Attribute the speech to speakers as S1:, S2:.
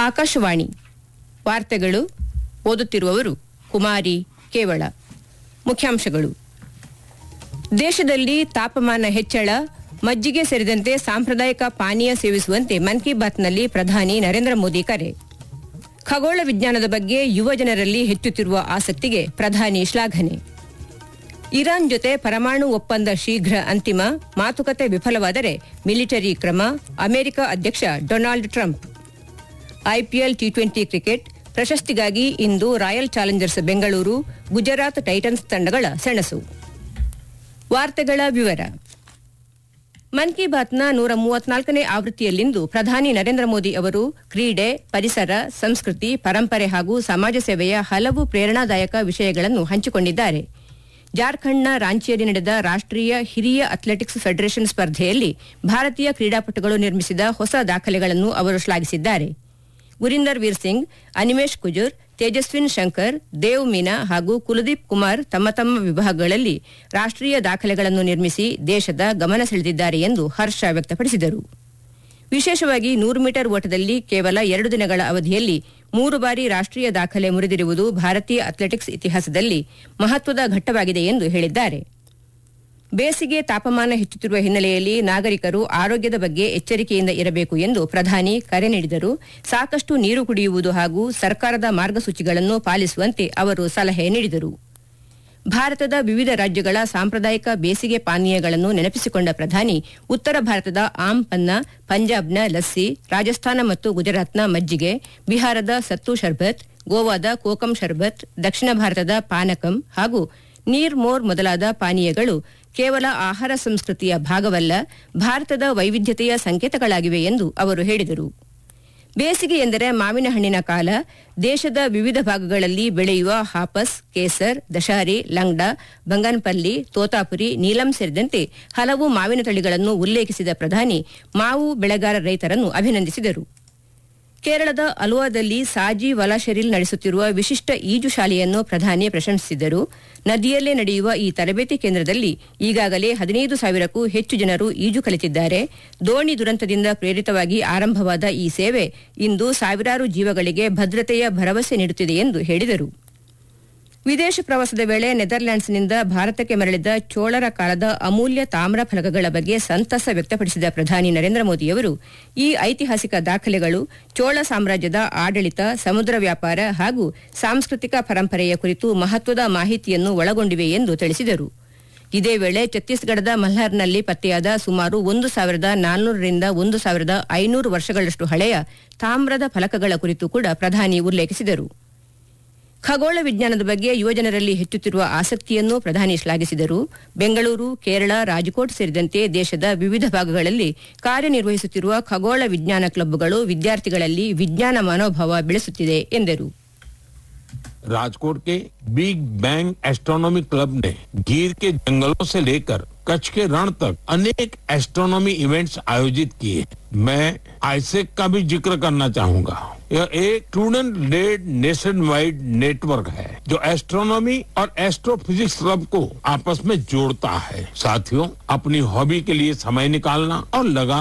S1: ಆಕಾಶವಾಣಿ ವಾರ್ತೆಗಳು ಓದುತ್ತಿರುವವರು ಕುಮಾರಿ ಕೇವಳ ಮುಖ್ಯಾಂಶಗಳು ದೇಶದಲ್ಲಿ ತಾಪಮಾನ ಹೆಚ್ಚಳ ಮಜ್ಜಿಗೆ ಸೇರಿದಂತೆ ಸಾಂಪ್ರದಾಯಿಕ ಪಾನೀಯ ಸೇವಿಸುವಂತೆ ಮನ್ ಕಿ ಬಾತ್ನಲ್ಲಿ ಪ್ರಧಾನಿ ನರೇಂದ್ರ ಮೋದಿ ಕರೆ ಖಗೋಳ ವಿಜ್ಞಾನದ ಬಗ್ಗೆ ಯುವ ಜನರಲ್ಲಿ ಹೆಚ್ಚುತ್ತಿರುವ ಆಸಕ್ತಿಗೆ ಪ್ರಧಾನಿ ಶ್ಲಾಘನೆ ಇರಾನ್ ಜೊತೆ ಪರಮಾಣು ಒಪ್ಪಂದ ಶೀಘ್ರ ಅಂತಿಮ ಮಾತುಕತೆ ವಿಫಲವಾದರೆ ಮಿಲಿಟರಿ ಕ್ರಮ ಅಮೆರಿಕ ಅಧ್ಯಕ್ಷ Donald Trump IPL T twenty cricket ಪ್ರಶಸ್ತಿಗಾಗಿ ಇಂದು Royal Challengers Bengaluru Gujarat Titans ತಂಡಗಳ ಸೆಣಸು ವಾರ್ತೆಗಳ ವಿವರ ಮನ್ ಕಿ ಬಾತ್ನ ನೂರ ಮೂವತ್ನಾಲ್ಕನೇ ಆವೃತ್ತಿಯಲ್ಲಿಂದು ಪ್ರಧಾನಿ ನರೇಂದ್ರ ಮೋದಿ ಅವರು ಕ್ರೀಡೆ ಪರಿಸರ ಸಂಸ್ಕೃತಿ ಪರಂಪರೆ ಹಾಗೂ ಸಮಾಜ ಸೇವೆಯ ಹಲವು ಪ್ರೇರಣಾದಾಯಕ ವಿಷಯಗಳನ್ನು ಹಂಚಿಕೊಂಡಿದ್ದಾರೆ ಜಾರ್ಖಂಡ್ನ ರಾಂಚಿಯಲ್ಲಿ ನಡೆದ ರಾಷ್ಟೀಯ ಹಿರಿಯ ಅಥ್ಲೆಟಿಕ್ಸ್ ಫೆಡರೇಷನ್ ಸ್ಪರ್ಧೆಯಲ್ಲಿ ಭಾರತೀಯ ಕ್ರೀಡಾಪಟುಗಳು ನಿರ್ಮಿಸಿದ ಹೊಸ ದಾಖಲೆಗಳನ್ನು ಅವರು ಶ್ಲಾಘಿಸಿದ್ದಾರೆ ಗುರಿಂದರ್ ವೀರ್ ಸಿಂಗ್ ಅನಿಮೇಶ್ ಕುಜುರ್ ತೇಜಸ್ವಿನ್ ಶಂಕರ್ ದೇವ್ ಮೀನಾ ಹಾಗೂ ಕುಲದೀಪ್ ಕುಮಾರ್ ತಮ್ಮ ತಮ್ಮ ವಿಭಾಗಗಳಲ್ಲಿ ರಾಷ್ಟೀಯ ದಾಖಲೆಗಳನ್ನು ನಿರ್ಮಿಸಿ ದೇಶದ ಗಮನ ಸೆಳೆದಿದ್ದಾರೆ ಎಂದು ಹರ್ಷ ವ್ಯಕ್ತಪಡಿಸಿದರು ವಿಶೇಷವಾಗಿ ನೂರು ಮೀಟರ್ ಓಟದಲ್ಲಿ ಕೇವಲ ಎರಡು ದಿನಗಳ ಅವಧಿಯಲ್ಲಿ ಮೂರು ಬಾರಿ ರಾಷ್ಟೀಯ ದಾಖಲೆ ಮುರಿದಿರುವುದು ಭಾರತೀಯ ಅಥ್ಲೆಟಿಕ್ಸ್ ಇತಿಹಾಸದಲ್ಲಿ ಮಹತ್ವದ ಘಟ್ಟವಾಗಿದೆ ಎಂದು ಹೇಳಿದ್ದಾರೆ ಬೇಸಿಗೆ ತಾಪಮಾನ ಹೆಚ್ಚುತ್ತಿರುವ ಹಿನ್ನೆಲೆಯಲ್ಲಿ ನಾಗರಿಕರು ಆರೋಗ್ಯದ ಬಗ್ಗೆ ಎಚ್ಚರಿಕೆಯಿಂದ ಇರಬೇಕು ಎಂದು ಪ್ರಧಾನಿ ಕರೆ ನೀಡಿದರು ಸಾಕಷ್ಟು ನೀರು ಕುಡಿಯುವುದು ಹಾಗೂ ಸರ್ಕಾರದ ಮಾರ್ಗಸೂಚಿಗಳನ್ನು ಪಾಲಿಸುವಂತೆ ಅವರು ಸಲಹೆ ನೀಡಿದರು ಭಾರತದ ವಿವಿಧ ರಾಜ್ಯಗಳ ಸಾಂಪ್ರದಾಯಿಕ ಬೇಸಿಗೆ ಪಾನೀಯಗಳನ್ನು ನೆನಪಿಸಿಕೊಂಡ ಪ್ರಧಾನಿ ಉತ್ತರ ಭಾರತದ ಆಮ್ ಪನ್ನ ಪಂಜಾಬ್ನ ಲಸ್ಸಿ ರಾಜಸ್ಥಾನ ಮತ್ತು ಗುಜರಾತ್ನ ಮಜ್ಜಿಗೆ ಬಿಹಾರದ ಸತ್ತು ಶರ್ಬತ್ ಗೋವಾದ ಕೋಕಂ ಶರ್ಬತ್ ದಕ್ಷಿಣ ಭಾರತದ ಪಾನಕಂ ಹಾಗೂ ನೀರ್ ಮೋರ್ ಮೊದಲಾದ ಪಾನೀಯಗಳು ಕೇವಲ ಆಹಾರ ಸಂಸ್ಕೃತಿಯ ಭಾಗವಲ್ಲ ಭಾರತದ ವೈವಿಧ್ಯತೆಯ ಸಂಕೇತಗಳಾಗಿವೆ ಎಂದು ಅವರು ಹೇಳಿದರು ಬೇಸಿಗೆ ಎಂದರೆ ಮಾವಿನ ಹಣ್ಣಿನ ಕಾಲ ದೇಶದ ವಿವಿಧ ಭಾಗಗಳಲ್ಲಿ ಬೆಳೆಯುವ ಹಾಪಸ್ ಕೇಸರ್ ದಶಾರಿ ಲಂಗ್ಡಾ ಬಂಗನ್ಪಲ್ಲಿ ತೋತಾಪುರಿ ನೀಲಂ ಸೇರಿದಂತೆ ಹಲವು ಮಾವಿನ ತಳಿಗಳನ್ನು ಉಲ್ಲೇಖಿಸಿದ ಪ್ರಧಾನಿ ಮಾವು ಬೆಳೆಗಾರ ರೈತರನ್ನು ಅಭಿನಂದಿಸಿದರು ಕೇರಳದ ಅಲುವಾದಲ್ಲಿ ಸಾಜಿ ವಲಾಶೆರಿಲ್ ನಡೆಸುತ್ತಿರುವ ವಿಶಿಷ್ಟ ಈಜು ಶಾಲೆಯನ್ನು ಪ್ರಧಾನಿ ಪ್ರಶಂಸಿಸಿದರು ನದಿಯಲ್ಲೇ ನಡೆಯುವ ಈ ತರಬೇತಿ ಕೇಂದ್ರದಲ್ಲಿ ಈಗಾಗಲೇ ಹದಿನೈದು ಸಾವಿರಕ್ಕೂ ಹೆಚ್ಚು ಜನರು ಈಜು ಕಲಿತಿದ್ದಾರೆ ದೋಣಿ ದುರಂತದಿಂದ ಪ್ರೇರಿತವಾಗಿ ಆರಂಭವಾದ ಈ ಸೇವೆ ಇಂದು ಸಾವಿರಾರು ಜೀವಗಳಿಗೆ ಭದ್ರತೆಯ ಭರವಸೆ ನೀಡುತ್ತಿದೆ ಎಂದು ಹೇಳಿದರು ವಿದೇಶ ಪ್ರವಾಸದ ವೇಳೆ ನೆದರ್ಲ್ಯಾಂಡ್ಸ್ನಿಂದ ಭಾರತಕ್ಕೆ ಮರಳಿದ ಚೋಳರ ಕಾಲದ ಅಮೂಲ್ಯ ತಾಮ್ರ ಫಲಕಗಳ ಬಗ್ಗೆ ಸಂತಸ ವ್ಯಕ್ತಪಡಿಸಿದ ಪ್ರಧಾನಿ ನರೇಂದ್ರ ಮೋದಿಯವರು ಈ ಐತಿಹಾಸಿಕ ದಾಖಲೆಗಳು ಚೋಳ ಸಾಮ್ರಾಜ್ಯದ ಆಡಳಿತ ಸಮುದ್ರ ವ್ಯಾಪಾರ ಹಾಗೂ ಸಾಂಸ್ಕೃತಿಕ ಪರಂಪರೆಯ ಕುರಿತು ಮಹತ್ವದ ಮಾಹಿತಿಯನ್ನು ಒಳಗೊಂಡಿವೆ ಎಂದು ತಿಳಿಸಿದರು ಇದೇ ವೇಳೆ ಛತ್ತೀಸ್ಗಢದ ಮಲ್ಹಾರ್ನಲ್ಲಿ ಪತ್ತೆಯಾದ ಸುಮಾರು ಒಂದು ಸಾವಿರದ ನಾನ್ನೂರರಿಂದ ಒಂದು ಸಾವಿರದ ಐನೂರು ವರ್ಷಗಳಷ್ಟು ಹಳೆಯ ತಾಮ್ರದ ಫಲಕಗಳ ಕುರಿತು ಕೂಡ ಪ್ರಧಾನಿ ಉಲ್ಲೇಖಿಸಿದರು ಖಗೋಳ ವಿಜ್ಞಾನದ ಬಗ್ಗೆ ಯುವಜನರಲ್ಲಿ ಹೆಚ್ಚುತ್ತಿರುವ ಆಸಕ್ತಿಯನ್ನು ಪ್ರಧಾನಿ ಶ್ಲಾಘಿಸಿದರು ಬೆಂಗಳೂರು ಕೇರಳ ರಾಜ್ಕೋಟ್ ಸೇರಿದಂತೆ ದೇಶದ ವಿವಿಧ ಭಾಗಗಳಲ್ಲಿ ಕಾರ್ಯನಿರ್ವಹಿಸುತ್ತಿರುವ ಖಗೋಳ ವಿಜ್ಞಾನ ಕ್ಲಬ್ಗಳು ವಿದ್ಯಾರ್ಥಿಗಳಲ್ಲಿ ವಿಜ್ಞಾನ ಮನೋಭಾವ ಬೆಳೆಸುತ್ತಿದೆ ಎಂದರು
S2: राजकोट के बिग बैंग एस्ट्रोनॉमी क्लब ने गीर के जंगलों से लेकर कच्छ के रण तक अनेक एस्ट्रोनॉमी इवेंट्स आयोजित किए मैं आईसेक का भी जिक्र करना चाहूंगा यह एक student led nationwide network है जो एस्ट्रोनॉमी और एस्ट्रोफिजिक्स क्लब को आपस में जोड़ता है साथियों अपनी हॉबी के लिए समय निकालना और लगा